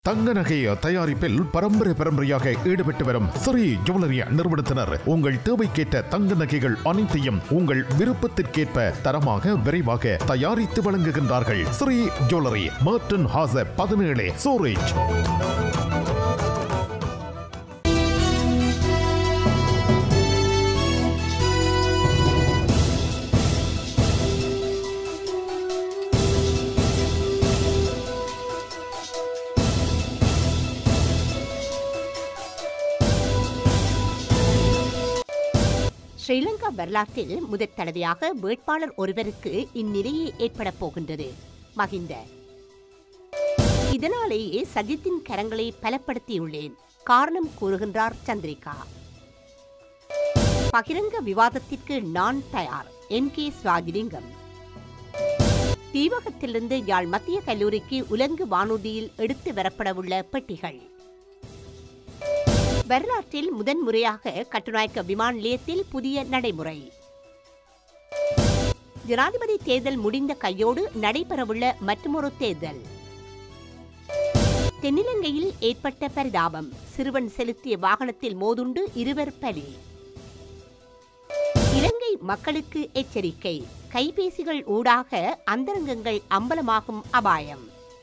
தங்க நகை தயாரிப்பில் பரம்பரை பரம்பரையாக ஈடுபட்டு வரும் ஸ்ரீ ஜுவல்லரி நிறுவனத்தினர் உங்கள் தேவைக்கேற்ற தங்க நகைகள் அனைத்தையும் உங்கள் விருப்பத்திற்கேற்ப தரமாக விரைவாக தயாரித்து வழங்குகின்றார்கள் ஸ்ரீ ஜுவல்லரி மார்டன் ஹாச பதினேழு சூரேஜ் ஸ்ரீலங்கா வரலாற்றில் முதற் தடவையாக வேட்பாளர் ஒருவருக்கு இந்நிலையை ஏற்பட போகின்றது மகிந்த இதனாலேயே சஜித்தின் கரங்களை பலப்படுத்தியுள்ளேன் காரணம் கூறுகின்றார் சந்திரிகா பகிரங்க விவாதத்திற்கு நான் தயார் என் கே சுவாஜிலிங்கம் தீவகத்திலிருந்து யாழ் மத்திய கல்லூரிக்கு உலங்கு வானூர்தியில் எடுத்து வரப்படவுள்ள பெட்டிகள் வரலாற்றில் முதன்முறையாக கட்டுநாயக்க விமான நிலையத்தில் புதிய நடைமுறை ஜனாதிபதி தேர்தல் முடிந்த கையோடு நடைபெறவுள்ள மற்றொரு தேர்தல் தென்னிலங்கையில் ஏற்பட்ட பரிதாபம் சிறுவன் செலுத்திய வாகனத்தில் மோதுண்டு இருவர் பலி இலங்கை மக்களுக்கு எச்சரிக்கை கைபேசிகள் ஊடாக அந்தரங்கங்கள் அம்பலமாகும் அபாயம்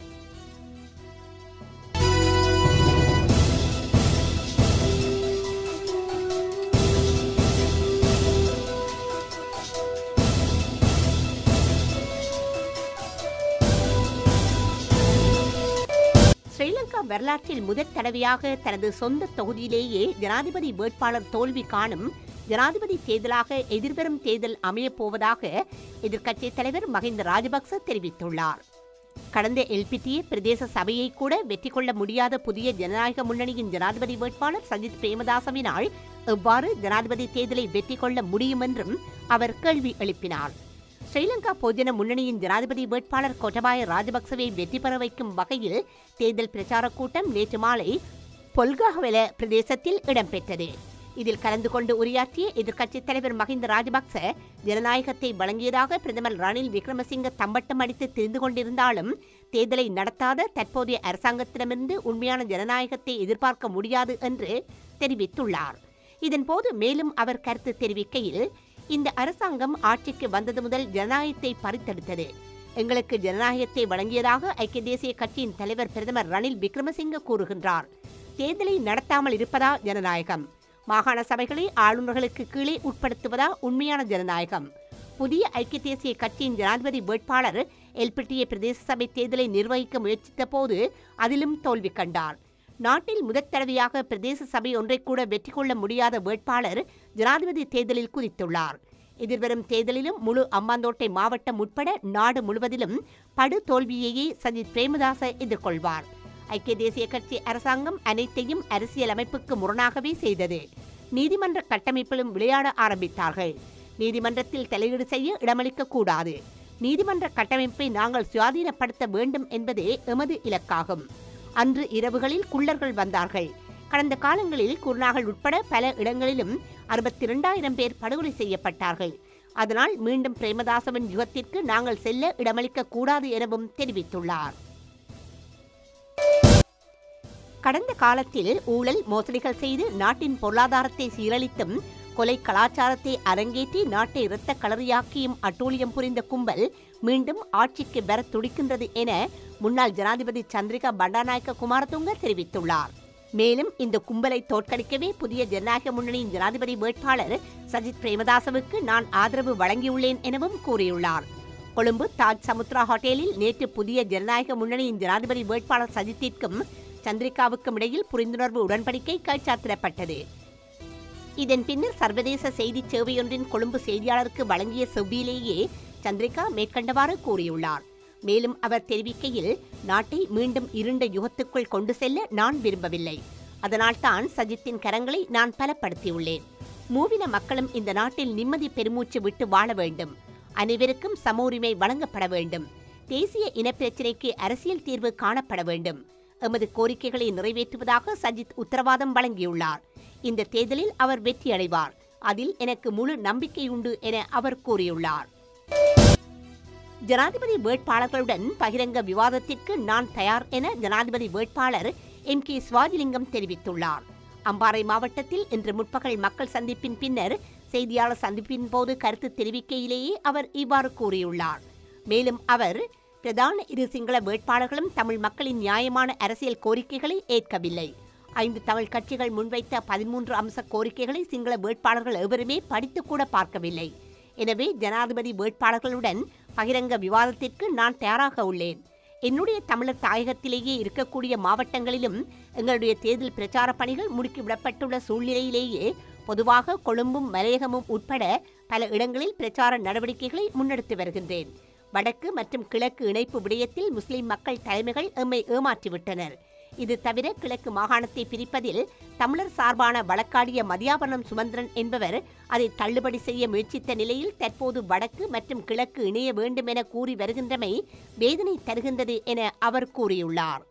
ஸ்ரீலங்கா வரலாற்றில் முதற் தடவையாக தனது சொந்த தொகுதியிலேயே ஜனாதிபதி வேட்பாளர் தோல்வி காணும் ஜனாதிபதி தேர்தலாக எதிர்வரும் தேர்தல் அமையப் போவதாக எதிர்க்கட்சித் தலைவர் மஹிந்த ராஜபக்ச தெரிவித்துள்ளார் கடந்த எல்பிடிஏ பிரதேச சபையை கூட வெற்றி கொள்ள முடியாத புதிய ஜனநாயக முன்னணியின் ஜனாதிபதி வேட்பாளர் சஜித் பிரேமதாசவினால் எவ்வாறு ஜனாதிபதி தேர்தலை வெற்றி கொள்ள முடியும் என்றும் அவர் கேள்வி எழுப்பினார் ஸ்ரீலங்கா பொதுஜன முன்னணியின் ஜனாதிபதி வேட்பாளர் கோட்டபாய ராஜபக்சவை வெற்றி பெற வைக்கும் வகையில் தேர்தல் பிரச்சாரக் கூட்டம் நேற்று மாலை பொல்காவெல பிரதேசத்தில் இடம்பெற்றது இதில் கலந்து கொண்டு உரையாற்றிய எதிர்க்கட்சித் தலைவர் மஹிந்த ராஜபக்ச ஜனநாயகத்தை வழங்கியதாக பிரதமர் ரணில் விக்ரமசிங்க தம்பட்டம் அடித்து தெரிந்து கொண்டிருந்தாலும் தேர்தலை நடத்தாத தற்போதைய அரசாங்கத்திடமிருந்து உண்மையான ஜனநாயகத்தை எதிர்பார்க்க முடியாது என்று தெரிவித்துள்ளார் இதன்போது மேலும் அவர் கருத்து தெரிவிக்கையில் இந்த அரசாங்கம் ஆட்சிக்கு வந்தது முதல் ஜனநாயகத்தை பறித்தெடுத்தது எங்களுக்கு ஜனநாயகத்தை வழங்கியதாக ஐக்கிய தேசிய கட்சியின் தலைவர் பிரதமர் ரணில் விக்ரமசிங்க கூறுகின்றார் தேர்தலை நடத்தாமல் இருப்பதா ஜனநாயகம் மாகாண சபைகளை ஆளுநர்களுக்கு கீழே உட்படுத்துவதா உண்மையான ஜனநாயகம் புதிய ஐக்கிய தேசிய கட்சியின் ஜனாதிபதி வேட்பாளர் எல்பிட்டிய பிரதேச சபை தேர்தலை நிர்வகிக்க முயற்சித்த போது அதிலும் தோல்வி கண்டார் நாட்டில் முதற் தடவையாக பிரதேச சபை ஒன்றை கூட வெற்றி கொள்ள முடியாத வேட்பாளர் ஜனாதிபதி தேர்தலில் குதித்துள்ளார் எதிர்வரும் தேர்தலிலும் முழு அம்பாந்தோட்டை மாவட்டம் உட்பட நாடு முழுவதிலும் படு தோல்வியையே சஜித் பிரேமதாச எதிர்கொள்வார் ஐக்கிய தேசிய கட்சி அரசாங்கம் அனைத்தையும் அரசியல் அமைப்புக்கு முரணாகவே செய்தது நீதிமன்ற கட்டமைப்பிலும் விளையாட ஆரம்பித்தார்கள் நீதிமன்றத்தில் தலையீடு செய்ய இடமளிக்க கூடாது நீதிமன்ற கட்டமைப்பை நாங்கள் சுயாதீனப்படுத்த வேண்டும் என்பதே எமது இலக்காகும் அன்று இரவுகளில் குள்ளர்கள் வந்தார்கள் கடந்த காலங்களில் குருநாகல் உட்பட பல இடங்களிலும் அறுபத்தி இரண்டாயிரம் பேர் படுகொலை செய்யப்பட்டார்கள் அதனால் மீண்டும் பிரேமதாசவின் யுகத்திற்கு நாங்கள் செல்ல இடமளிக்க கூடாது எனவும் தெரிவித்துள்ளார் கடந்த காலத்தில் ஊழல் மோசடிகள் செய்து நாட்டின் பொருளாதாரத்தை சீரழித்தும் கொலை கலாச்சாரத்தை அரங்கேற்றி நாட்டை இரத்த களறியாக்கியும் அட்டூழியம் புரிந்த கும்பல் மீண்டும் ஆட்சிக்கு பெற துடிக்கின்றது என முன்னாள் ஜனாதிபதி சந்திரிகா பண்டாநாயக்க குமாரதுங்க தெரிவித்துள்ளார் மேலும் இந்த கும்பலை தோற்கடிக்கவே புதிய ஜனநாயக முன்னணியின் ஜனாதிபதி வேட்பாளர் சஜித் பிரேமதாசவுக்கு நான் ஆதரவு வழங்கியுள்ளேன் எனவும் கூறியுள்ளார் கொழும்பு தாஜ் சமுத்ரா ஹோட்டலில் நேற்று புதிய ஜனநாயக முன்னணியின் ஜனாதிபதி வேட்பாளர் சஜித்திற்கும் சந்திரிகாவுக்கும் இடையில் புரிந்துணர்வு உடன்படிக்கை கைச்சாத்திடப்பட்டது இதன் பின்னர் சர்வதேச செய்தி சேவையொன்றின் கொழும்பு செய்தியாளருக்கு வழங்கிய செவ்வியிலேயே சந்திரிகா மேற்கண்டவாறு கூறியுள்ளார் மேலும் அவர் தெரிவிக்கையில் நாட்டை மீண்டும் இருண்ட யுகத்துக்குள் கொண்டு செல்ல நான் விரும்பவில்லை அதனால்தான் சஜித்தின் கரங்களை நான் பலப்படுத்தியுள்ளேன் மூவின மக்களும் இந்த நாட்டில் நிம்மதி பெருமூச்சு விட்டு வாழ வேண்டும் அனைவருக்கும் சம உரிமை வழங்கப்பட வேண்டும் தேசிய இனப்பிரச்சினைக்கு அரசியல் தீர்வு காணப்பட வேண்டும் எமது கோரிக்கைகளை நிறைவேற்றுவதாக சஜித் உத்தரவாதம் வழங்கியுள்ளார் இந்த தேர்தலில் அவர் வெற்றியடைவார் அதில் எனக்கு முழு நம்பிக்கை உண்டு என அவர் கூறியுள்ளார் ஜனாதிபதி வேட்பாளர்களுடன் பகிரங்க விவாதத்திற்கு நான் தயார் என ஜனாதிபதி வேட்பாளர் எம் கே சுவாஜிலிங்கம் தெரிவித்துள்ளார் அம்பாறை மாவட்டத்தில் இன்று முற்பகல் மக்கள் சந்திப்பின் பின்னர் செய்தியாளர் சந்திப்பின் போது கருத்து தெரிவிக்கையிலேயே அவர் இவ்வாறு கூறியுள்ளார் மேலும் அவர் பிரதான இரு சிங்கள வேட்பாளர்களும் தமிழ் மக்களின் நியாயமான அரசியல் கோரிக்கைகளை ஏற்கவில்லை ஐந்து தமிழ் கட்சிகள் முன்வைத்த பதிமூன்று அம்ச கோரிக்கைகளை சிங்கள வேட்பாளர்கள் எவருமே படித்துக்கூட பார்க்கவில்லை எனவே ஜனாதிபதி வேட்பாளர்களுடன் பகிரங்க விவாதத்திற்கு நான் தயாராக உள்ளேன் என்னுடைய தமிழர் தாயகத்திலேயே இருக்கக்கூடிய மாவட்டங்களிலும் எங்களுடைய தேர்தல் பிரச்சார பணிகள் முடுக்கிவிடப்பட்டுள்ள சூழ்நிலையிலேயே பொதுவாக கொழும்பும் மலையகமும் உட்பட பல இடங்களில் பிரச்சார நடவடிக்கைகளை முன்னெடுத்து வருகின்றேன் வடக்கு மற்றும் கிழக்கு இணைப்பு விடயத்தில் முஸ்லிம் மக்கள் தலைமைகள் எம்மை ஏமாற்றிவிட்டனர் இது தவிர கிழக்கு மாகாணத்தை பிரிப்பதில் தமிழர் சார்பான வழக்காடிய மதியாபரணம் சுமந்திரன் என்பவர் அதை தள்ளுபடி செய்ய முயற்சித்த நிலையில் தற்போது வடக்கு மற்றும் கிழக்கு இணைய வேண்டும் என கூறி வருகின்றமை வேதனை தருகின்றது என அவர் கூறியுள்ளார்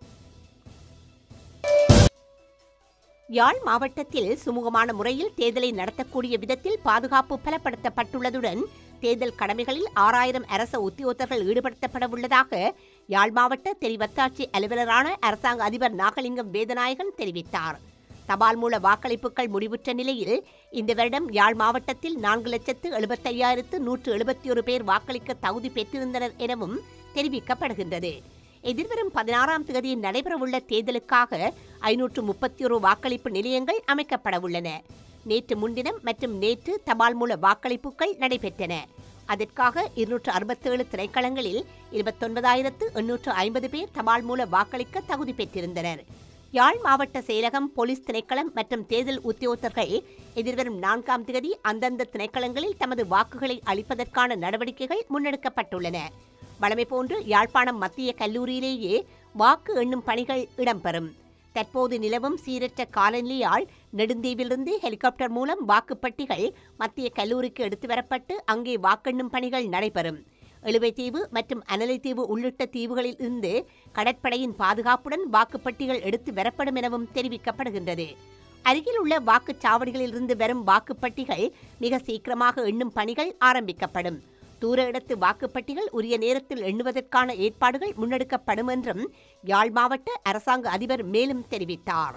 யாழ் மாவட்டத்தில் சுமூகமான முறையில் தேர்தலை நடத்தக்கூடிய விதத்தில் பாதுகாப்பு பலப்படுத்தப்பட்டுள்ளதுடன் தேர்தல் கடமைகளில் ஆறாயிரம் அரச உத்தியோகத்தர்கள் ஈடுபடுத்தப்பட உள்ளதாக யாழ் மாவட்ட தெரிவத்தாட்சி அலுவலரான அரசாங்க அதிபர் நாகலிங்கம் வேதநாயகன் தெரிவித்தார் தபால் மூல வாக்களிப்புகள் முடிவுற்ற நிலையில் இந்த வருடம் யாழ் மாவட்டத்தில் நான்கு லட்சத்து எழுபத்தையாயிரத்து நூற்று எழுபத்தி ஒரு பேர் வாக்களிக்க தகுதி பெற்றிருந்தனர் எனவும் தெரிவிக்கப்படுகின்றது எதிர்வரும் பதினாறாம் தேதி நடைபெறவுள்ள தேர்தலுக்காக ஐநூற்று முப்பத்தி ஒரு வாக்களிப்பு நிலையங்கள் அமைக்கப்பட உள்ளன நேற்று முன்தினம் மற்றும் நேற்று தபால் மூல வாக்களிப்புகள் நடைபெற்றன அதற்காக இருநூற்று அறுபத்தேழு திரைக்களங்களில் இருபத்தொன்பதாயிரத்து எண்ணூற்று ஐம்பது பேர் தபால் மூல வாக்களிக்க தகுதி பெற்றிருந்தனர் யாழ் மாவட்ட செயலகம் போலீஸ் திணைக்களம் மற்றும் தேர்தல் உத்தியோகத்தர்கள் எதிர்வரும் நான்காம் தேதி அந்தந்த திணைக்களங்களில் தமது வாக்குகளை அளிப்பதற்கான நடவடிக்கைகள் முன்னெடுக்கப்பட்டுள்ளன வழமை போன்று யாழ்ப்பாணம் மத்திய கல்லூரியிலேயே வாக்கு எண்ணும் பணிகள் இடம்பெறும் தற்போது நிலவும் சீரற்ற காலநிலையால் நெடுந்தீவிலிருந்து ஹெலிகாப்டர் மூலம் வாக்குப்பட்டிகள் மத்திய கல்லூரிக்கு எடுத்து வரப்பட்டு அங்கே வாக்கெண்ணும் பணிகள் நடைபெறும் எழுவைத்தீவு மற்றும் அனலைத்தீவு உள்ளிட்ட தீவுகளில் இருந்து கடற்படையின் பாதுகாப்புடன் வாக்குப்பட்டிகள் எடுத்து வரப்படும் எனவும் தெரிவிக்கப்படுகின்றது அருகில் உள்ள வாக்குச்சாவடிகளிலிருந்து வரும் வாக்குப்பட்டிகள் மிக சீக்கிரமாக எண்ணும் பணிகள் ஆரம்பிக்கப்படும் தூர இடத்து வாக்குப்பட்டிகள் உரிய நேரத்தில் எண்ணுவதற்கான ஏற்பாடுகள் முன்னெடுக்கப்படும் என்றும் யாழ் மாவட்ட அரசாங்க அதிபர் மேலும் தெரிவித்தார்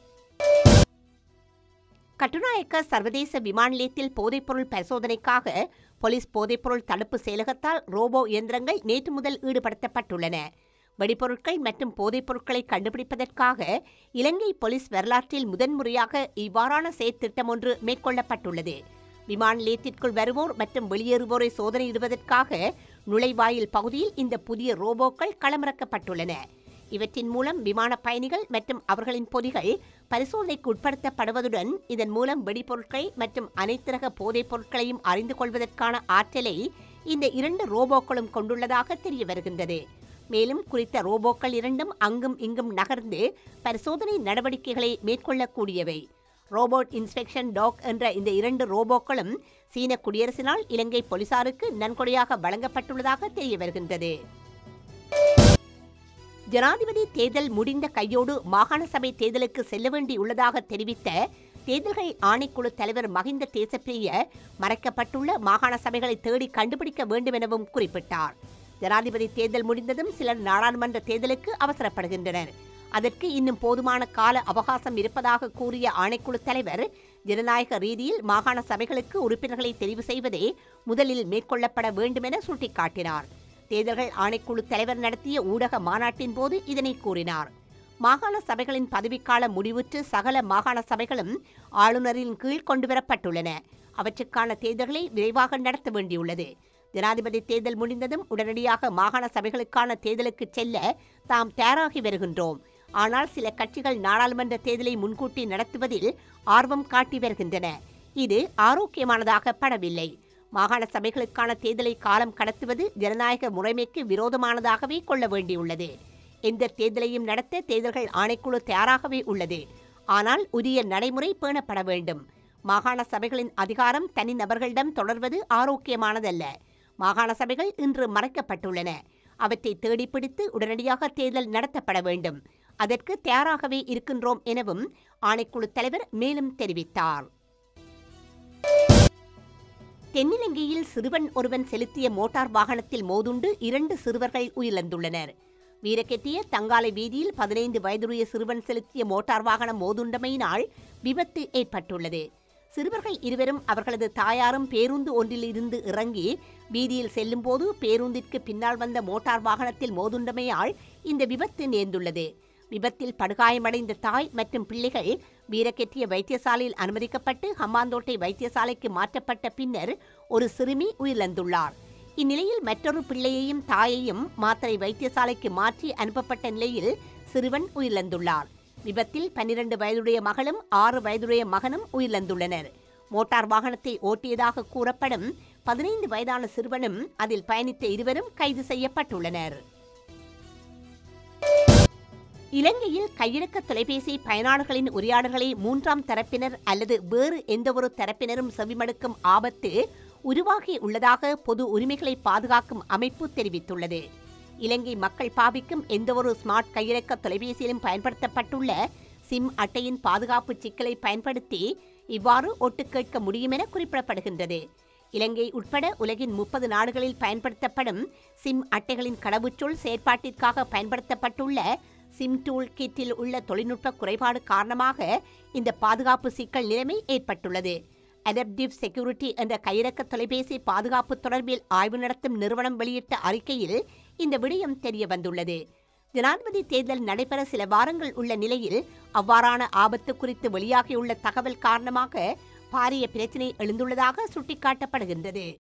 கட்டுநாயக்க சர்வதேச விமான நிலையத்தில் போதைப்பொருள் பரிசோதனைக்காக போலீஸ் போதைப்பொருள் தடுப்பு செயலகத்தால் ரோபோ இயந்திரங்கள் நேற்று முதல் ஈடுபடுத்தப்பட்டுள்ளன வெடிபொருட்கள் மற்றும் போதைப் பொருட்களை கண்டுபிடிப்பதற்காக இலங்கை போலீஸ் வரலாற்றில் முதன்முறையாக இவ்வாறான செயற்திட்டம் ஒன்று மேற்கொள்ளப்பட்டுள்ளது விமான நிலையத்திற்குள் வருவோர் மற்றும் வெளியேறுவோரை சோதனையிடுவதற்காக நுழைவாயில் பகுதியில் இந்த புதிய ரோபோக்கள் களமிறக்கப்பட்டுள்ளன இவற்றின் மூலம் விமான பயணிகள் மற்றும் அவர்களின் பொதிகள் பரிசோதனைக்கு உட்படுத்தப்படுவதுடன் இதன் மூலம் வெடிபொருட்கள் மற்றும் அனைத்து ரக போதைப் பொருட்களையும் அறிந்து கொள்வதற்கான ஆற்றலை இந்த இரண்டு ரோபோக்களும் கொண்டுள்ளதாக தெரிய வருகின்றது மேலும் குறித்த ரோபோக்கள் இரண்டும் அங்கும் இங்கும் நகர்ந்து பரிசோதனை நடவடிக்கைகளை மேற்கொள்ளக்கூடியவை ரோபோட் இன்ஸ்பெக்ஷன் டாக் என்ற இந்த இரண்டு ரோபோக்களும் சீன குடியரசினால் இலங்கை போலீசாருக்கு நன்கொடையாக வழங்கப்பட்டுள்ளதாக தெரிய வருகின்றது ஜனாதிபதி தேர்தல் முடிந்த கையோடு மாகாண சபை தேர்தலுக்கு செல்ல வேண்டியுள்ளதாக தெரிவித்த தேர்தல்கள் ஆணைக்குழு தலைவர் மகிந்த தேசப்பிரிய மறைக்கப்பட்டுள்ள மாகாண சபைகளை தேடி கண்டுபிடிக்க வேண்டும் எனவும் குறிப்பிட்டார் ஜனாதிபதி தேர்தல் முடிந்ததும் சிலர் நாடாளுமன்ற தேர்தலுக்கு அவசரப்படுகின்றனர் அதற்கு இன்னும் போதுமான கால அவகாசம் இருப்பதாக கூறிய ஆணைக்குழு தலைவர் ஜனநாயக ரீதியில் மாகாண சபைகளுக்கு உறுப்பினர்களை தெரிவு செய்வதே முதலில் மேற்கொள்ளப்பட வேண்டும் என சுட்டிக்காட்டினார் தேர்தல்கள் ஆணைக்குழு தலைவர் நடத்திய ஊடக மாநாட்டின் போது இதனை கூறினார் மாகாண சபைகளின் பதவிக்காலம் முடிவுற்று சகல மாகாண சபைகளும் ஆளுநரின் கீழ் கொண்டுவரப்பட்டுள்ளன அவற்றுக்கான தேர்தல்களை விரைவாக நடத்த வேண்டியுள்ளது ஜனாதிபதி தேர்தல் முடிந்ததும் உடனடியாக மாகாண சபைகளுக்கான தேர்தலுக்கு செல்ல தாம் தயாராகி வருகின்றோம் ஆனால் சில கட்சிகள் நாடாளுமன்ற தேர்தலை முன்கூட்டி நடத்துவதில் ஆர்வம் காட்டி வருகின்றன இது ஆரோக்கியமானதாக படவில்லை மாகாண சபைகளுக்கான தேர்தலை காலம் கடத்துவது ஜனநாயக முறைமைக்கு விரோதமானதாகவே கொள்ள வேண்டியுள்ளது எந்த தேர்தலையும் நடத்த தேர்தல்கள் ஆணைக்குழு தயாராகவே உள்ளது ஆனால் உரிய நடைமுறை பேணப்பட வேண்டும் மாகாண சபைகளின் அதிகாரம் தனிநபர்களிடம் தொடர்வது ஆரோக்கியமானதல்ல மாகாண சபைகள் இன்று மறைக்கப்பட்டுள்ளன அவற்றை தேடிப்பிடித்து உடனடியாக தேர்தல் நடத்தப்பட வேண்டும் அதற்கு தயாராகவே இருக்கின்றோம் எனவும் ஆணைக்குழு தலைவர் மேலும் தெரிவித்தார் தென்னிலங்கையில் சிறுவன் ஒருவன் செலுத்திய மோட்டார் வாகனத்தில் மோதுண்டு இரண்டு சிறுவர்கள் உயிரிழந்துள்ளனர் வீரக்கெட்டிய தங்காலை வீதியில் பதினைந்து வயதுடைய சிறுவன் செலுத்திய மோட்டார் வாகனம் மோதுண்டமையினால் விபத்து ஏற்பட்டுள்ளது சிறுவர்கள் இருவரும் அவர்களது தாயாரும் பேருந்து ஒன்றில் இருந்து இறங்கி வீதியில் செல்லும்போது பேருந்திற்கு பின்னால் வந்த மோட்டார் வாகனத்தில் மோதுண்டமையால் இந்த விபத்து நேர்ந்துள்ளது விபத்தில் படுகாயமடைந்த தாய் மற்றும் பிள்ளைகள் வீரக்கெட்டிய வைத்தியசாலையில் அனுமதிக்கப்பட்டு ஹம்மாந்தோட்டை வைத்தியசாலைக்கு மாற்றப்பட்ட பின்னர் ஒரு சிறுமி உயிரிழந்துள்ளார் இந்நிலையில் மற்றொரு பிள்ளையையும் தாயையும் மாத்திரை வைத்தியசாலைக்கு மாற்றி அனுப்பப்பட்ட நிலையில் சிறுவன் உயிரிழந்துள்ளார் விபத்தில் பன்னிரண்டு வயதுடைய மகளும் ஆறு வயதுடைய மகனும் உயிரிழந்துள்ளனர் மோட்டார் வாகனத்தை ஓட்டியதாக கூறப்படும் பதினைந்து வயதான சிறுவனும் அதில் பயணித்த இருவரும் கைது செய்யப்பட்டுள்ளனர் இலங்கையில் கையிறக்க தொலைபேசி பயனாளர்களின் உரையாடல்களை மூன்றாம் தரப்பினர் அல்லது வேறு எந்தவொரு தரப்பினரும் செவிமடுக்கும் ஆபத்து உருவாகி உள்ளதாக பொது உரிமைகளை பாதுகாக்கும் அமைப்பு தெரிவித்துள்ளது இலங்கை மக்கள் பாவிக்கும் எந்தவொரு ஸ்மார்ட் கையிறக்க தொலைபேசியிலும் பயன்படுத்தப்பட்டுள்ள சிம் அட்டையின் பாதுகாப்பு சிக்கலை பயன்படுத்தி இவ்வாறு ஒட்டு கேட்க முடியும் என குறிப்பிடப்படுகின்றது இலங்கை உட்பட உலகின் முப்பது நாடுகளில் பயன்படுத்தப்படும் சிம் அட்டைகளின் கடவுச்சொல் செயற்பாட்டிற்காக பயன்படுத்தப்பட்டுள்ள சிம் டூல் கிட்டில் உள்ள தொழில்நுட்ப குறைபாடு காரணமாக இந்த பாதுகாப்பு சிக்கல் நிலைமை ஏற்பட்டுள்ளது அடப்டிவ் செக்யூரிட்டி என்ற கையிறக்க தொலைபேசி பாதுகாப்பு தொடர்பில் ஆய்வு நடத்தும் நிறுவனம் வெளியிட்ட அறிக்கையில் இந்த விடயம் தெரிய வந்துள்ளது ஜனாதிபதி தேர்தல் நடைபெற சில வாரங்கள் உள்ள நிலையில் அவ்வாறான ஆபத்து குறித்து வெளியாகியுள்ள தகவல் காரணமாக பாரிய பிரச்சினை எழுந்துள்ளதாக சுட்டிக்காட்டப்படுகின்றது